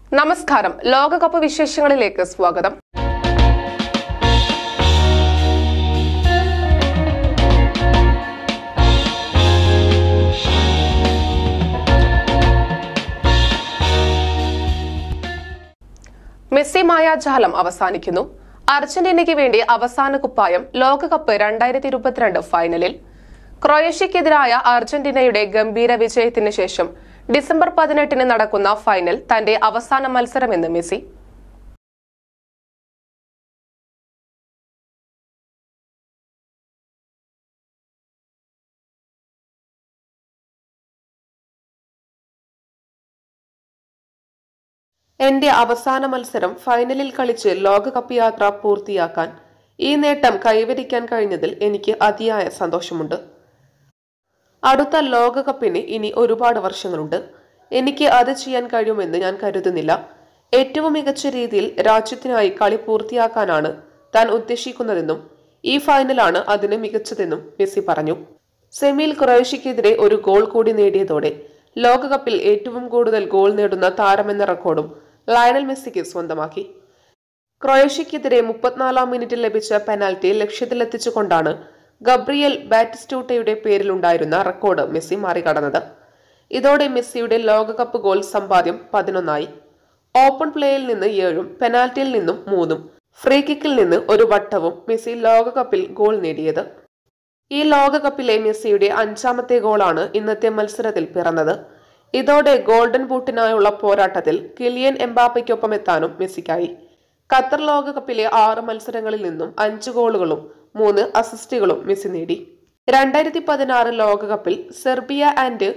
നമസ്കാരം ലോകകപ്പ് വിശേഷങ്ങളിലേക്ക് സ്വാഗതം മെസ്സി മായാജാലം അവസാനിക്കുന്നു അർജന്റീനയ്ക്ക് വേണ്ടി അവസാന കുപ്പായം ലോകകപ്പ് രണ്ടായിരത്തി ഇരുപത്തിരണ്ട് ഫൈനലിൽ ക്രൊയേഷ്യക്കെതിരായ അർജന്റീനയുടെ ഗംഭീര വിജയത്തിന് ശേഷം ഡിസംബർ പതിനെട്ടിന് നടക്കുന്ന ഫൈനൽ തന്റെ അവസാന മത്സരമെന്ന് മെസ്സി എന്റെ അവസാന മത്സരം ഫൈനലിൽ കളിച്ച് ലോകകപ്പ് യാത്ര പൂർത്തിയാക്കാൻ ഈ നേട്ടം കൈവരിക്കാൻ കഴിഞ്ഞതിൽ എനിക്ക് അതിയായ സന്തോഷമുണ്ട് അടുത്ത ലോകകപ്പിന് ഇനി ഒരുപാട് വർഷങ്ങളുണ്ട് എനിക്ക് അത് ചെയ്യാൻ കഴിയുമെന്ന് ഞാൻ കരുതുന്നില്ല ഏറ്റവും മികച്ച രീതിയിൽ രാജ്യത്തിനായി കളി പൂർത്തിയാക്കാനാണ് താൻ ഉദ്ദേശിക്കുന്നതെന്നും ഈ ഫൈനലാണ് അതിന് മികച്ചതെന്നും മെസ്സി പറഞ്ഞു സെമിയിൽ ക്രൊയേഷ്യക്കെതിരെ ഒരു ഗോൾ കൂടി നേടിയതോടെ ലോകകപ്പിൽ ഏറ്റവും കൂടുതൽ ഗോൾ നേടുന്ന താരമെന്ന റെക്കോർഡും ലയണൽ മെസ്സിക്ക് സ്വന്തമാക്കി ക്രൊയേഷ്യക്കെതിരെ മുപ്പത്തിനാലാം മിനിറ്റിൽ ലഭിച്ച പെനാൽറ്റി ലക്ഷ്യത്തിലെത്തിച്ചുകൊണ്ടാണ് ഗബ്രിയൽ ബാറ്റിസ്റ്റൂട്ടയുടെ പേരിലുണ്ടായിരുന്ന റെക്കോർഡ് മെസ്സി മറികടന്നത് ഇതോടെ മെസ്സിയുടെ ലോകകപ്പ് ഗോൾ സമ്പാദ്യം പതിനൊന്നായി ഓപ്പൺ പ്ലേയിൽ നിന്ന് ഏഴും പെനാൽറ്റിയിൽ നിന്നും മൂന്നും ഫ്രീ കിക്കിൽ നിന്ന് ഒരു വട്ടവും മെസ്സി ലോകകപ്പിൽ ഗോൾ നേടിയത് ഈ ലോകകപ്പിലെ മെസ്സിയുടെ അഞ്ചാമത്തെ ഗോളാണ് ഇന്നത്തെ മത്സരത്തിൽ പിറന്നത് ഇതോടെ ഗോൾഡൻ ബൂട്ടിനായുള്ള പോരാട്ടത്തിൽ കിലിയൻ എംബാപ്പയ്ക്കൊപ്പം എത്താനും മെസ്സിക്കായി ഖത്തർ ലോകകപ്പിലെ ആറ് മത്സരങ്ങളിൽ നിന്നും അഞ്ച് ഗോളുകളും മൂന്ന് അസിസ്റ്റുകളും മെസ്സി നേടി രണ്ടായിരത്തി പതിനാറ് ലോകകപ്പിൽ സെർബിയ ആൻഡ്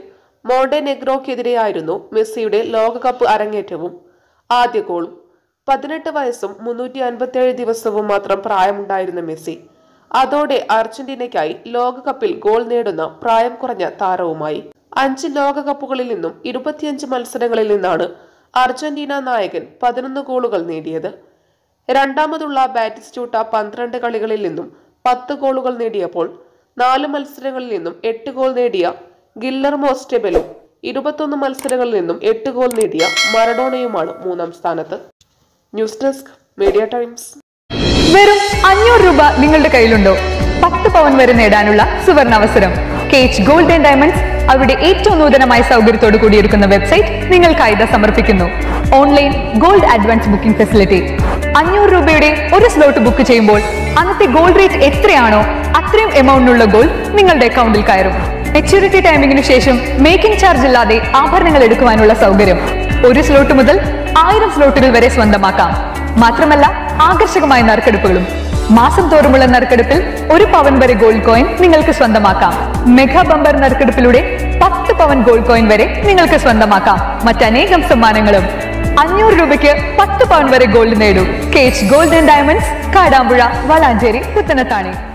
മോണ്ടെനെഗ്രോക്കെതിരെയായിരുന്നു മെസ്സിയുടെ ലോകകപ്പ് അരങ്ങേറ്റവും ആദ്യ ഗോളും പതിനെട്ട് വയസ്സും മുന്നൂറ്റി അൻപത്തിയേഴ് ദിവസവും മാത്രം പ്രായമുണ്ടായിരുന്ന മെസ്സി അതോടെ അർജന്റീനയ്ക്കായി ലോകകപ്പിൽ ഗോൾ നേടുന്ന പ്രായം കുറഞ്ഞ താരവുമായി അഞ്ച് ലോകകപ്പുകളിൽ നിന്നും ഇരുപത്തിയഞ്ച് മത്സരങ്ങളിൽ നിന്നാണ് അർജന്റീന നായകൻ പതിനൊന്ന് ഗോളുകൾ നേടിയത് രണ്ടാമതുള്ള ബാറ്റിസ്റ്റൂട്ട പന്ത്രണ്ട് കളികളിൽ നിന്നും പത്ത് ഗോളുകൾ നേടിയപ്പോൾ നാല് മത്സരങ്ങളിൽ നിന്നും എട്ട് ഗോൾ നേടിയ ഗില്ലർമോ സ്റ്റെബലും ഇരുപത്തൊന്ന് മത്സരങ്ങളിൽ നിന്നും എട്ട് ഗോൾ നേടിയ മറഡോണയുമാണ് മൂന്നാം സ്ഥാനത്ത് ന്യൂസ് ഡെസ്ക് മീഡിയ ടൈംസ് വെറും അഞ്ഞൂറ് രൂപ നിങ്ങളുടെ കയ്യിലുണ്ടോ പത്ത് പവൻ വരെ നേടാനുള്ള സുവർണ അവസരം കേച്ച് ഗോൾഡ് ആൻഡ് ഡയമണ്ട്സ് അവരുടെ ഏറ്റവും നൂതനമായ സൗകര്യത്തോടു കൂടിയൊരുക്കുന്ന വെബ്സൈറ്റ് നിങ്ങൾക്കായി ഇതാ സമർപ്പിക്കുന്നു online gold advance booking facility അഞ്ഞൂറ് രൂപയുടെ ഒരു സ്ലോട്ട് ബുക്ക് ചെയ്യുമ്പോൾ അന്നത്തെ ഗോൾഡ് റേറ്റ് എത്രയാണോ അത്രയും എമൗണ്ടിനുള്ള ഗോൾഡ് നിങ്ങളുടെ അക്കൗണ്ടിൽ കയറും മെച്യൂരിറ്റി ടൈമിംഗിനു ശേഷം മേക്കിംഗ് ചാർജ് ഇല്ലാതെ ആഭരണങ്ങൾ എടുക്കുവാനുള്ള സൗകര്യം ഒരു സ്ലോട്ട് മുതൽ ആയിരം സ്ലോട്ടുകൾ വരെ സ്വന്തമാക്കാം മാത്രമല്ല ആകർഷകമായ നറുക്കെടുപ്പുകളും മാസം തോറുമുള്ള നറുക്കെടുപ്പിൽ ഒരു പവൻ വരെ ഗോൾഡ് കോയിൻ നിങ്ങൾക്ക് സ്വന്തമാക്കാം മെഗാ ബമ്പർ നറുക്കെടുപ്പിലൂടെ പത്ത് പവൻ ഗോൾഡ് കോയിൻ വരെ നിങ്ങൾക്ക് സ്വന്തമാക്കാം മറ്റനേകം സമ്മാനങ്ങളും അഞ്ഞൂറ് രൂപയ്ക്ക് പത്ത് പവൻ വരെ ഗോൾഡ് നേടൂ കേച്ച് gold and diamonds Kadampuzha Valanchery Puthanathani